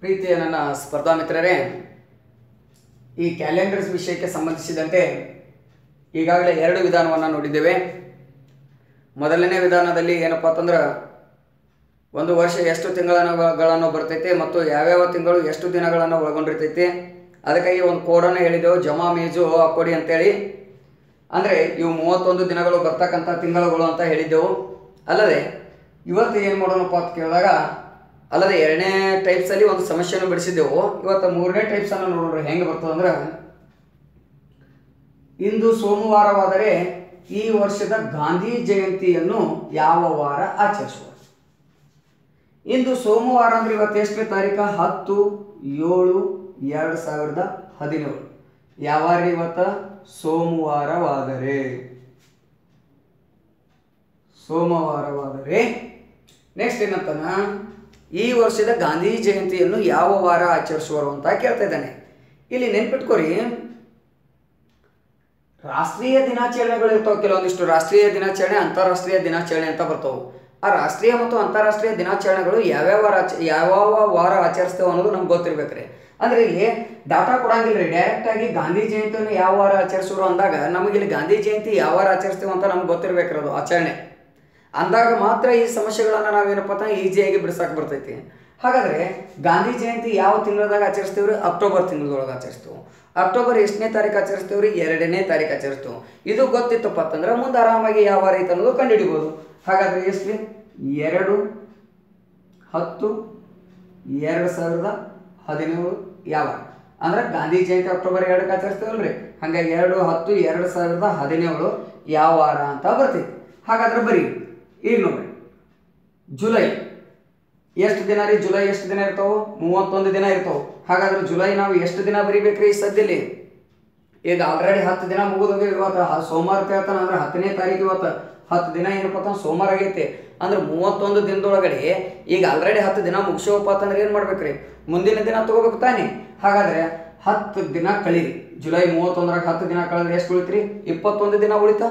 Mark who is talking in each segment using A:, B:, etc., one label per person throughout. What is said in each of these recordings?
A: ಪ್ರೀತಿಯ ನನ್ನ ಸ್ಪರ್ಧಾ ಮಿತ್ರರೇ ಈ ಕ್ಯಾಲೆಂಡರ್ಸ್ ವಿಷಯಕ್ಕೆ ಸಂಬಂಧಿಸಿದಂತೆ ಈಗಾಗಲೇ ಎರಡು ವಿಧಾನವನ್ನು ನೋಡಿದ್ದೇವೆ ಮೊದಲನೇ ವಿಧಾನದಲ್ಲಿ ಏನಪ್ಪ ಅಂತಂದ್ರೆ ಒಂದು ವರ್ಷ ಎಷ್ಟು ತಿಂಗಳನ್ನು ಬರ್ತೈತೆ ಮತ್ತು ಯಾವ್ಯಾವ ತಿಂಗಳು ಎಷ್ಟು ದಿನಗಳನ್ನು ಒಳಗೊಂಡಿರ್ತೈತಿ ಅದಕ್ಕಾಗಿ ಒಂದು ಕೋಡನ್ನು ಹೇಳಿದೆವು ಜಮಾ ಮೇಜು ಕೊಡಿ ಅಂತೇಳಿ ಅಂದರೆ ಇವು ಮೂವತ್ತೊಂದು ದಿನಗಳು ಬರ್ತಕ್ಕಂಥ ತಿಂಗಳುಗಳು ಅಂತ ಹೇಳಿದ್ದೆವು ಅಲ್ಲದೆ ಇವತ್ತು ಏನು ಮಾಡೋಣಪ್ಪ ಅಂತ ಕೇಳಿದಾಗ ಅಲ್ಲದೆ ಎರಡನೇ ಟೈಪ್ಸಲ್ಲಿ ಒಂದು ಸಮಸ್ಯೆಯನ್ನು ಬಿಡಿಸಿದ್ದೆವು ಇವತ್ತು ಮೂರನೇ ಟೈಪ್ಸನ್ನು ನೋಡೋಣ ಹೆಂಗೆ ಬರ್ತದಂದ್ರೆ ಇಂದು ಸೋಮವಾರವಾದರೆ ಈ ವರ್ಷದ ಗಾಂಧಿ ಜಯಂತಿಯನ್ನು ಯಾವ ವಾರ ಆಚರಿಸುವ ಇಂದು ಸೋಮವಾರ ಅಂದ್ರೆ ಇವತ್ತು ಎಷ್ಟನೇ ತಾರೀಕ ಹತ್ತು ಏಳು ಎರಡು ಸಾವಿರದ ಹದಿನೇಳು ಯಾವಾರ ಇವತ್ತ ಸೋಮವಾರವಾದರೆ ಸೋಮವಾರವಾದರೆ ನೆಕ್ಸ್ಟ್ ಏನಂತಾನ ಈ ವರ್ಷದ ಗಾಂಧಿ ಜಯಂತಿಯನ್ನು ಯಾವ ವಾರ ಆಚರಿಸುವರು ಅಂತ ಕೇಳ್ತಾ ಇದ್ದಾನೆ ಇಲ್ಲಿ ನೆನ್ಪಿಟ್ಕೊರಿ ರಾಷ್ಟ್ರೀಯ ದಿನಾಚರಣೆಗಳು ಇರ್ತಾವೆ ಕೆಲವೊಂದಿಷ್ಟು ರಾಷ್ಟ್ರೀಯ ದಿನಾಚರಣೆ ಅಂತಾರಾಷ್ಟ್ರೀಯ ದಿನಾಚರಣೆ ಅಂತ ಬರ್ತಾವೆ ಆ ರಾಷ್ಟ್ರೀಯ ಮತ್ತು ಅಂತಾರಾಷ್ಟ್ರೀಯ ದಿನಾಚರಣೆಗಳು ಯಾವ್ಯಾವ ವಾರ ಆಚ ಯಾವ್ಯಾವ ವಾರ ಆಚರಿಸ್ತೇವೆ ಅನ್ನೋದು ನಮ್ಗೆ ಗೊತ್ತಿರ್ಬೇಕ್ರಿ ಅಂದ್ರೆ ಇಲ್ಲಿ ಡಾಟಾ ಕೊಡಂಗಿಲ್ಲ ರೀ ಡೈರೆಕ್ಟ್ ಆಗಿ ಗಾಂಧಿ ಜಯಂತಿಯನ್ನು ಯಾವ ವಾರ ಆಚರಿಸೋರು ಅಂದಾಗ ನಮಗೆ ಇಲ್ಲಿ ಗಾಂಧಿ ಜಯಂತಿ ಯಾವ ವಾರ ಆಚರಿಸ್ತೇವೆ ಅಂತ ನಮ್ಗೆ ಗೊತ್ತಿರ್ಬೇಕ್ರಿ ಅದು ಆಚರಣೆ ಅಂದಾಗ ಮಾತ್ರ ಈ ಸಮಸ್ಯೆಗಳನ್ನು ನಾವೇನಪ್ಪ ಅಂತ ಈಸಿಯಾಗಿ ಬಿಡಿಸಕ್ಕೆ ಬರ್ತೈತಿ ಹಾಗಾದ್ರೆ ಗಾಂಧಿ ಜಯಂತಿ ಯಾವ ತಿಂಗಳದಾಗ ಆಚರಿಸ್ತೀವ್ರಿ ಅಕ್ಟೋಬರ್ ತಿಂಗಳದೊಳಗೆ ಆಚರಿಸ್ತೇವೆ ಅಕ್ಟೋಬರ್ ಎಷ್ಟನೇ ತಾರೀಕು ಆಚರಿಸ್ತೇವ್ರಿ ಎರಡನೇ ತಾರೀಕು ಆಚರಿಸ್ತೇವೆ ಇದು ಗೊತ್ತಿತ್ತಪ್ಪ ಅಂತಂದ್ರೆ ಮುಂದೆ ಆರಾಮಾಗಿ ಯಾವ ವಾರ ಐತೆ ಅನ್ನೋದು ಕಂಡುಹಿಡಿಬೋದು ಹಾಗಾದ್ರೆ ಎಷ್ಟು ಎರಡು ಹತ್ತು ಎರಡು ಸಾವಿರದ ಹದಿನೇಳು ಯಾವ ಅಂದ್ರೆ ಗಾಂಧಿ ಜಯಂತಿ ಅಕ್ಟೋಬರ್ ಎರಡಕ್ಕೆ ಆಚರಿಸ್ತೇವಲ್ರಿ ಹಂಗಾಗಿ ಎರಡು ಹತ್ತು ಎರಡು ಸಾವಿರದ ಹದಿನೇಳು ಯಾವ ವಾರ ಅಂತ ಬರ್ತೈತಿ ಹಾಗಾದ್ರೆ ಬರೀ ಈಗ ನೋಡ್ರಿ ಜುಲೈ ಎಷ್ಟು ದಿನ ರೀ ಜುಲೈ ಎಷ್ಟು ದಿನ ಇರ್ತಾವೆ ಮೂವತ್ತೊಂದು ದಿನ ಇರ್ತಾವೆ ಹಾಗಾದ್ರೆ ಜುಲೈ ನಾವು ಎಷ್ಟು ದಿನ ಬರೀಬೇಕ್ರಿ ಈ ಸದ್ಯದಲ್ಲಿ ಈಗ ಆಲ್ರೆಡಿ ಹತ್ತು ದಿನ ಮುಗಿದೋಗಿ ಇವತ್ತು ಹ- ಸೋಮವಾರ ಹೇಳ್ತಾನೆ ಅಂದ್ರೆ ಹತ್ತನೇ ತಾರೀಕು ಇವತ್ತು ಹತ್ತು ದಿನ ಏನಪ್ಪ ಅಂತ ಸೋಮವಾರ ಆಗೈತೆ ಅಂದ್ರೆ ಮೂವತ್ತೊಂದು ದಿನದೊಳಗಡೆ ಈಗ ಆಲ್ರೆಡಿ ಹತ್ತು ದಿನ ಮುಗಿಸೋವಪ್ಪ ಅಂತಂದ್ರೆ ಏನು ಮಾಡ್ಬೇಕ್ರಿ ಮುಂದಿನ ದಿನ ತಗೋಬೇಕು ತಾನೆ ಹಾಗಾದ್ರೆ ಹತ್ತು ದಿನ ಕಳೀರಿ ಜುಲೈ ಮೂವತ್ತೊಂದರಾಗ ಹತ್ತು ದಿನ ಕಳೆದ್ರೆ ಎಷ್ಟು ಉಳಿತ್ರಿ ಇಪ್ಪತ್ತೊಂದು ದಿನ ಉಳಿತಾ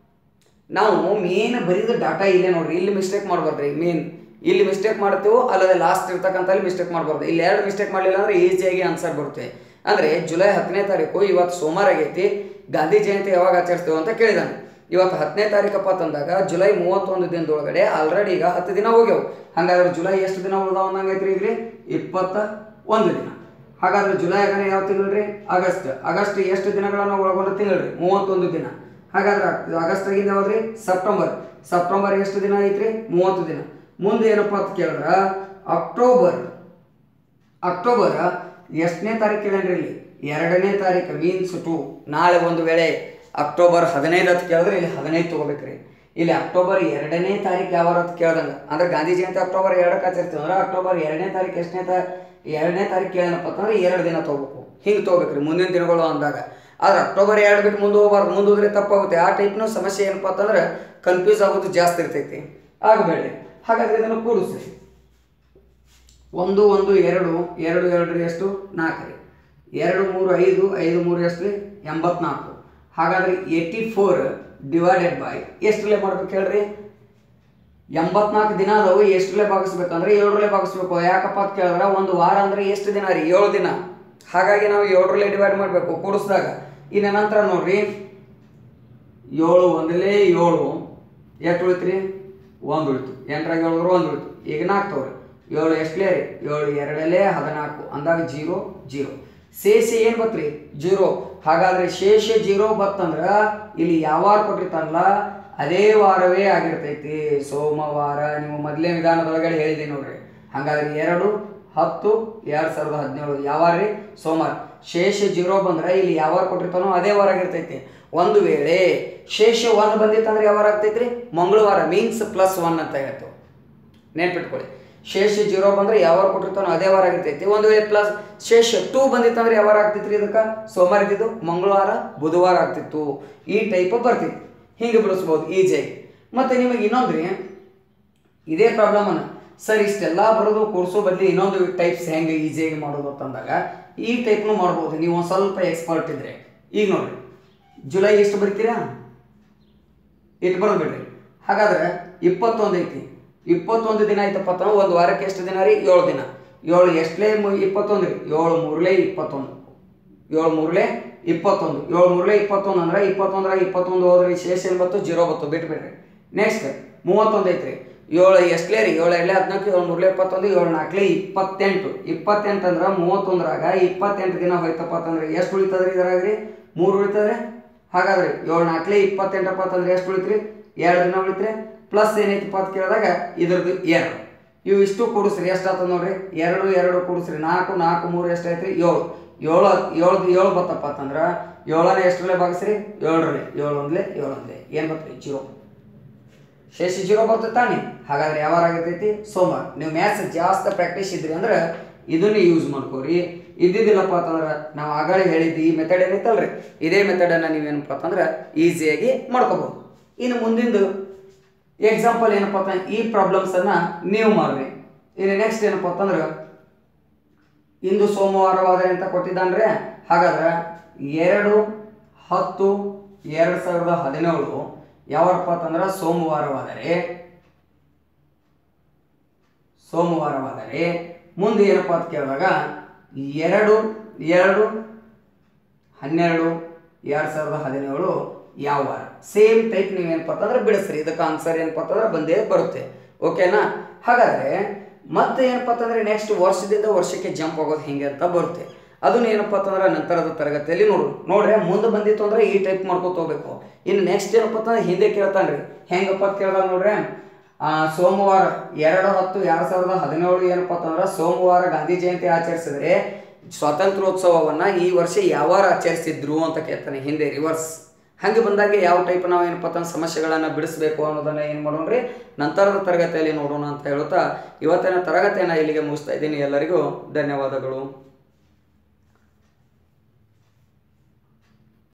A: ನಾವು ಮೇನ್ ಬರೀದ ಡಾಟಾ ಇಲ್ಲೇ ನೋಡ್ರಿ ಇಲ್ಲಿ ಮಿಸ್ಟೇಕ್ ಮಾಡಬಾರ್ದ್ರಿ ಮೇನ್ ಇಲ್ಲಿ ಮಿಸ್ಟೇಕ್ ಮಾಡ್ತೇವೆ ಅಲ್ಲದೆ ಲಾಸ್ಟ್ ಇರ್ತಕ್ಕಂಥಲ್ಲಿ ಮಿಸ್ಟೇಕ್ ಮಾಡಬಾರ್ದು ಇಲ್ಲಿ ಎರಡು ಮಿಸ್ಟೇಕ್ ಮಾಡಲಿಲ್ಲ ಅಂದ್ರೆ ಈಸಿಯಾಗಿ ಆನ್ಸರ್ ಬರುತ್ತೆ ಅಂದರೆ ಜುಲೈ ಹತ್ತನೇ ತಾರೀಕು ಇವತ್ತು ಸೋಮವಾರ ಆಗೈತಿ ಗಾಂಧಿ ಜಯಂತಿ ಯಾವಾಗ ಆಚರಿಸ್ತೇವೆ ಅಂತ ಕೇಳಿದಾನೆ ಇವತ್ತು ಹತ್ತನೇ ತಾರೀಕಪ್ಪ ತಂದಾಗ ಜುಲೈ ಮೂವತ್ತೊಂದು ದಿನದೊಳಗಡೆ ಆಲ್ರೆಡಿ ಈಗ ಹತ್ತು ದಿನ ಹೋಗ್ಯಾವು ಹಾಗಾದ್ರೆ ಜುಲೈ ಎಷ್ಟು ದಿನ ಉಳ್ದಾವ ಅನ್ನಂಗೈತ್ರಿ ಈಗ ರೀ ಇಪ್ಪತ್ತ ಒಂದು ದಿನ ಹಾಗಾದ್ರೆ ಜುಲೈ ಆಗನೇ ಯಾವ ತಿಂಗಳು ರೀ ಆಗಸ್ಟ್ ಆಗಸ್ಟ್ ಎಷ್ಟು ದಿನಗಳನ್ನು ಒಳಗೊಂಡ ತಿಂಗಳು ರೀ ಮೂವತ್ತೊಂದು ದಿನ ಹಾಗಾದ್ರೆ ಆಗಸ್ಟ್ ಆಗಿಂದ ಯಾವ್ದ್ರಿ ಸೆಪ್ಟೆಂಬರ್ ಸೆಪ್ಟೆಂಬರ್ ಎಷ್ಟು ದಿನ ಐತ್ರಿ ಮೂವತ್ತು ದಿನ ಮುಂದೆ ಏನಪ್ಪ ಅಂತ ಕೇಳಿದ್ರ ಅಕ್ಟೋಬರ್ ಅಕ್ಟೋಬರ್ ಎಷ್ಟನೇ ತಾರೀಕು ಕೇಳೇನ್ರಿ ಇಲ್ಲಿ ಎರಡನೇ ತಾರೀಕು ಮೀನ್ಸ್ ಟು ನಾಳೆ ಒಂದು ವೇಳೆ ಅಕ್ಟೋಬರ್ ಹದಿನೈದು ಅಂತ ಕೇಳಿದ್ರೆ ಇಲ್ಲಿ ಹದಿನೈದು ತೊಗೋಬೇಕ್ರಿ ಇಲ್ಲಿ ಅಕ್ಟೋಬರ್ ಎರಡನೇ ತಾರೀಕು ಯಾವ ಅಂತ ಕೇಳ್ದಂಗೆ ಅಂದ್ರೆ ಗಾಂಧಿ ಜಯಂತಿ ಅಕ್ಟೋಬರ್ ಎರಡಕ್ಕೆ ಆಚರಿಸ್ತೀವಿ ಅಂದ್ರೆ ಅಕ್ಟೋಬರ್ ಎರಡನೇ ತಾರೀಕು ಎಷ್ಟನೇ ತಾ ಎರಡನೇ ತಾರೀಕು ಕೇಳೇನಪ್ಪ ಅಂತಂದ್ರೆ ಎರಡು ದಿನ ತೊಗೋಬೇಕು ಹಿಂಗೆ ತೊಗೋಬೇಕ್ರಿ ಮುಂದಿನ ದಿನಗಳು ಅಂದಾಗ ಆದ್ರೆ ಅಕ್ಟೋಬರ್ ಎರಡು ಬಿಟ್ಟು ಮುಂದೆ ಹೋಗ್ಬಾರ್ದು ಮುಂದೆ ಹೋದ್ರೆ ತಪ್ಪಾಗುತ್ತೆ ಆ ಟೈಪ್ನ ಸಮಸ್ಯೆ ಏನಪ್ಪ ಅಂತಂದ್ರೆ ಕನ್ಫ್ಯೂಸ್ ಆಗೋದು ಜಾಸ್ತಿ ಇರ್ತೈತಿ ಆಗಬೇಡಿ ಹಾಗಾದ್ರೆ ಇದನ್ನು ಕೂಡಿಸ್ರಿ ಒಂದು ಒಂದು ಎರಡು ಎರಡು ಎರಡು ಎಷ್ಟು ನಾಲ್ಕು ರೀ ಎರಡು ಮೂರು ಐದು ಐದು ಮೂರು ಎಷ್ಟು ರೀ ಎಂಬತ್ನಾಲ್ಕು ಹಾಗಾದ್ರೆ ಏಯ್ಟಿ ಫೋರ್ ಡಿವೈಡೆಡ್ ಬೈ ಎಷ್ಟರಲ್ಲೇ ಮಾಡ್ಬೇಕು ಹೇಳ್ರಿ ಎಂಬತ್ನಾಲ್ಕು ದಿನ ಅದಾವು ಎಷ್ಟರಲ್ಲೇ ಭಾಗಿಸ್ಬೇಕಂದ್ರೆ ಏಳರಲ್ಲೇ ಭಾಗಿಸ್ಬೇಕು ಯಾಕಪ್ಪ ಅಂತ ಕೇಳಿದ್ರೆ ಒಂದು ವಾರ ಅಂದ್ರೆ ಎಷ್ಟು ದಿನ ರೀ ಏಳು ದಿನ ಹಾಗಾಗಿ ನಾವು ಏಳರಲ್ಲೇ ಡಿವೈಡ್ ಮಾಡಬೇಕು ಕೂಡಿಸಿದಾಗ ಇನ್ನು ನಂತರ ನೋಡ್ರಿ ಏಳು ಒಂದಲೇ ಏಳು ಎಷ್ಟು ಉಳಿತ್ರಿ ಒಂದು ಉಳಿತು ಎಂಟರಾಗ ಏಳು ಒಂದು ಉಳಿತು ಈಗ ನಾಲ್ಕು ತಗೋರಿ ಏಳು ಎಷ್ಟಲೇ ರೀ ಏಳು ಎರಡಲೇ ಹದಿನಾಲ್ಕು ಅಂದಾಗ ಜೀರೋ ಜೀರೋ ಶೇಷ ಏನು ಬತ್ರಿ ಜೀರೋ ಹಾಗಾದ್ರೆ ಶೇಷ ಜೀರೋ ಬತ್ತಂದ್ರ ಇಲ್ಲಿ ಯಾವ ವಾರ ಕೊಟ್ಟಿರ್ತಾನಲ್ಲ ಅದೇ ವಾರವೇ ಆಗಿರ್ತೈತಿ ಸೋಮವಾರ ನೀವು ಮೊದಲೇ ವಿಧಾನದೊಳಗಡೆ ಹೇಳಿದೆ ನೋಡ್ರಿ ಹಾಗಾದ್ರೆ ಎರಡು ಹತ್ತು ಎರಡು ಸಾವಿರದ ಹದಿನೇಳು ಯಾವ ವಾರ ರೀ ಸೋಮವಾರ ಶೇಷ ಜೀರೋ ಬಂದ್ರೆ ಇಲ್ಲಿ ಯಾವ ವಾರ ಕೊಟ್ಟಿರ್ತಾನೋ ಅದೇ ವಾರ ಆಗಿರ್ತೈತಿ ಒಂದು ವೇಳೆ ಶೇಷ ಒನ್ ಬಂದಿತ್ತಂದ್ರೆ ಯಾವ ವಾರ ಆಗ್ತೈತ್ರಿ ಮಂಗಳವಾರ ಮೀನ್ಸ್ ಪ್ಲಸ್ ಒನ್ ಅಂತ ಹೇಳ್ತು ನೆನ್ಪಿಟ್ಕೊಳ್ಳಿ ಶೇಷ ಜೀರೋ ಬಂದ್ರೆ ಯಾವ ವಾರ ಕೊಟ್ಟಿರ್ತಾನೋ ಅದೇ ವಾರ ಆಗಿರ್ತೈತಿ ಒಂದು ವೇಳೆ ಪ್ಲಸ್ ಶೇಷ ಟೂ ಬಂದಿತ್ತಂದ್ರೆ ಯಾವ ವಾರ ಆಗ್ತೈತ್ರಿ ಇದಕ್ಕೆ ಸೋಮವಾರ ಇದ್ದಿದ್ದು ಮಂಗಳವಾರ ಬುಧವಾರ ಆಗ್ತಿತ್ತು ಈ ಟೈಪ್ ಬರ್ತಿತ್ತು ಹಿಂಗೆ ಬಿಡಿಸ್ಬೋದು ಈಜಿಯಾಗಿ ಮತ್ತೆ ನಿಮಗೆ ಇನ್ನೊಂದ್ರಿ ಇದೇ ಪ್ರಾಬ್ಲಮ್ ಅನ್ನ ಸರ್ ಇಷ್ಟೆಲ್ಲ ಬರೋದು ಕೂಡಿಸೋ ಬದಲಿ ಇನ್ನೊಂದು ಟೈಪ್ಸ್ ಹೆಂಗೆ ಈಸಿಯಾಗಿ ಮಾಡೋದು ಅಂತಂದಾಗ ಈ ಟೈಪ್ನು ಮಾಡ್ಬೋದು ನೀವು ಒಂದು ಸ್ವಲ್ಪ ಎಕ್ಸ್ಪರ್ಟ್ ಇದ್ರೆ ಈಗ ನೋಡ್ರಿ ಜುಲೈ ಎಷ್ಟು ಬರಿತೀರಾ ಇಟ್ಟು ಬರೋದು ಬಿಡ್ರಿ ಹಾಗಾದ್ರೆ ಇಪ್ಪತ್ತೊಂದು ಐತಿ ಇಪ್ಪತ್ತೊಂದು ದಿನ ಆಯ್ತಪ್ಪ ಅಂತಂದ್ರೆ ಒಂದು ವಾರಕ್ಕೆ ಎಷ್ಟು ದಿನ ರೀ ಏಳು ದಿನ ಏಳು ಎಷ್ಟಲೇ ಇಪ್ಪತ್ತೊಂದು ರೀ ಏಳು ಮೂರಲೇ ಇಪ್ಪತ್ತೊಂದು ಏಳು ಮೂರಲೇ ಇಪ್ಪತ್ತೊಂದು ಏಳು ಮೂರಲೇ ಇಪ್ಪತ್ತೊಂದು ಅಂದ್ರೆ ಇಪ್ಪತ್ತೊಂದರಾಗ ಇಪ್ಪತ್ತೊಂದು ಹೋದ್ರಿ ಶೇಷ ಏನು ಬತ್ತು ಜೀರೋ ಬತ್ತು ಬಿಟ್ಬಿಡ್ರಿ ನೆಕ್ಸ್ಟ್ ಮೂವತ್ತೊಂದು ಐತ್ರಿ ಏಳು ಎಷ್ಟಲೇ ರೀ ಏಳು ಎರಡಲೇ ಹದಿನಾಲ್ಕು ಏಳು ಮೂರಲೇ ಇಪ್ಪತ್ತೊಂದು ಏಳು ನಾಲ್ಕಲೇ ಇಪ್ಪತ್ತೆಂಟು ಇಪ್ಪತ್ತೆಂಟು ಅಂದ್ರೆ ಮೂವತ್ತೊಂದರಾಗ ಇಪ್ಪತ್ತೆಂಟು ದಿನ ಹೋಯ್ತಪ್ಪ ಅಂತಂದ್ರೆ ಎಷ್ಟು ಉಳಿತದ್ರಿ ಇದ್ರಾಗ ರೀ ಮೂರು ಉಳಿತದ್ರಿ ಹಾಗಾದ್ರೆ ಏಳು ನಾಲ್ಕಲೇ ಇಪ್ಪತ್ತೆಂಟಪ್ಪ ಅಂತಂದ್ರೆ ಎಷ್ಟು ಉಳಿತ್ರಿ ಎರಡು ದಿನ ಉಳಿತ್ರಿ ಪ್ಲಸ್ ಏನೈತಪ್ಪ ಅಂತ ಕೇಳಿದಾಗ ಇದ್ರದ್ದು ಎರಡು ಇವು ಇಷ್ಟು ಕೂಡಿಸ್ರಿ ಎಷ್ಟಾಗ್ತದೆ ನೋಡ್ರಿ ಎರಡು ಎರಡು ಕೂಡಿಸ್ರಿ ನಾಲ್ಕು ನಾಲ್ಕು ಮೂರು ಎಷ್ಟಾಯ್ತು ಏಳು ಏಳು ಏಳು ಏಳು ಬತ್ತಪ್ಪ ಅಂತಂದ್ರೆ ಏಳನೇ ಎಷ್ಟರಲ್ಲೇ ಭಾಗಿಸ್ರಿ ಏಳರಲ್ಲಿ ಏಳು ಒಂದ್ಲೆ ಏಳು ಒಂದ್ಲೆ ಏನು ಬರ್ತದೆ ಜೀರೋ ಶೇಷ ಜೀರೋ ಬರ್ತದೆ ತಾನೆ ಹಾಗಾದ್ರೆ ಯಾವಾರ ಆಗಿರ್ತೈತಿ ಸೋಮವಾರ ನೀವು ಮ್ಯಾಥ್ಸ್ ಜಾಸ್ತಿ ಪ್ರಾಕ್ಟೀಸ್ ಇದ್ರಿ ಅಂದ್ರೆ ಇದನ್ನೇ ಯೂಸ್ ಮಾಡ್ಕೋರಿ ಇದ್ದಿದ್ದಿಲ್ಲಪ್ಪ ಅಂತಂದ್ರೆ ನಾವು ಆಗಳೇ ಹೇಳಿದ್ದು ಈ ಮೆಥಡ್ ಏನೈತಲ್ರಿ ಇದೇ ಮೆಥಡನ್ನು ನೀವೇನಪ್ಪ ಅಂತಂದ್ರೆ ಈಸಿಯಾಗಿ ಮಾಡ್ಕೋಬೋದು ಇನ್ನು ಮುಂದಿಂದು ಎಕ್ಸಾಂಪಲ್ ಏನಪ್ಪ ಅಂತಂದ್ರೆ ಈ ಪ್ರಾಬ್ಲಮ್ಸನ್ನು ನೀವು ಮಾಡ್ರಿ ಇನ್ನು ನೆಕ್ಸ್ಟ್ ಏನಪ್ಪ ಅಂತಂದ್ರೆ ಇಂದು ಸೋಮವಾರವಾದರೆ ಅಂತ ಕೊಟ್ಟಿದ್ದಾನ್ರೆ ಹಾಗಾದ್ರೆ ಎರಡು ಹತ್ತು ಎರಡು ಸಾವಿರದ ಹದಿನೇಳು ಯಾವಪ್ಪ ಅಂತಂದ್ರೆ ಸೋಮವಾರವಾದರೆ ಸೋಮವಾರವಾದರೆ ಮುಂದೆ ಏನಪ್ಪ ಅಂತ ಕೇಳಿದಾಗ ಎರಡು ಎರಡು ಹನ್ನೆರಡು ಎರಡು ಸಾವಿರದ ಹದಿನೇಳು ಯಾವ ವಾರ ಸೇಮ್ ಟೈಪ್ ನೀವೇನಪ್ಪ ಅಂತಂದ್ರೆ ಬಿಡಿಸ್ರಿ ಇದಕ್ಕೆ ಆನ್ಸರ್ ಏನಪ್ಪ ಅಂತಂದ್ರೆ ಬಂದೇ ಬರುತ್ತೆ ಓಕೆನಾ ಹಾಗಾದ್ರೆ ಮತ್ತೆ ಏನಪ್ಪ ಅಂತಂದ್ರೆ ನೆಕ್ಸ್ಟ್ ವರ್ಷದಿಂದ ವರ್ಷಕ್ಕೆ ಜಂಪ್ ಆಗೋದು ಹೆಂಗೆ ಅಂತ ಬರುತ್ತೆ ಅದನ್ನ ಏನಪ್ಪ ಅಂತಂದ್ರೆ ನಂತರದ ತರಗತಿಯಲ್ಲಿ ನೋಡು ನೋಡ್ರಿ ಮುಂದೆ ಬಂದಿತ್ತು ಅಂದ್ರೆ ಈ ಟೈಪ್ ಮಾಡ್ಕೊತ ಹೋಗ್ಬೇಕು ಇನ್ನು ನೆಕ್ಸ್ಟ್ ಏನಪ್ಪ ಅಂತಂದ್ರೆ ಹಿಂದೆ ಕೇಳ್ತಾನ್ರಿ ಹೆಂಗಪ್ಪ ಅಂತ ಕೇಳ್ದಾಗ ನೋಡ್ರಿ ಆ, ಸೋಮವಾರ ಎರಡು ಹತ್ತು ಎರಡು ಸಾವಿರದ ಹದಿನೇಳು ಏನಪ್ಪ ಅಂತಂದ್ರೆ ಸೋಮವಾರ ಗಾಂಧಿ ಜಯಂತಿ ಆಚರಿಸಿದ್ರೆ ಸ್ವಾತಂತ್ರ್ಯೋತ್ಸವವನ್ನು ಈ ವರ್ಷ ಯಾವಾರ ಆಚರಿಸಿದ್ರು ಅಂತ ಕೇಳ್ತಾನೆ ಹಿಂದೆ ರಿವರ್ಸ್ ಹಂಗೆ ಬಂದಾಗ ಯಾವ ಟೈಪ್ ನಾವು ಏನಪ್ಪ ಅಂತಂದ್ರೆ ಸಮಸ್ಯೆಗಳನ್ನು ಬಿಡಿಸ್ಬೇಕು ಅನ್ನೋದನ್ನ ಏನು ಮಾಡೋಣ್ರಿ ನಂತರದ ತರಗತಿಯಲ್ಲಿ ನೋಡೋಣ ಅಂತ ಹೇಳುತ್ತಾ ಇವತ್ತಿನ ತರಗತಿಯನ್ನು ಇಲ್ಲಿಗೆ ಮುಗಿಸ್ತಾ ಇದ್ದೀನಿ ಎಲ್ಲರಿಗೂ ಧನ್ಯವಾದಗಳು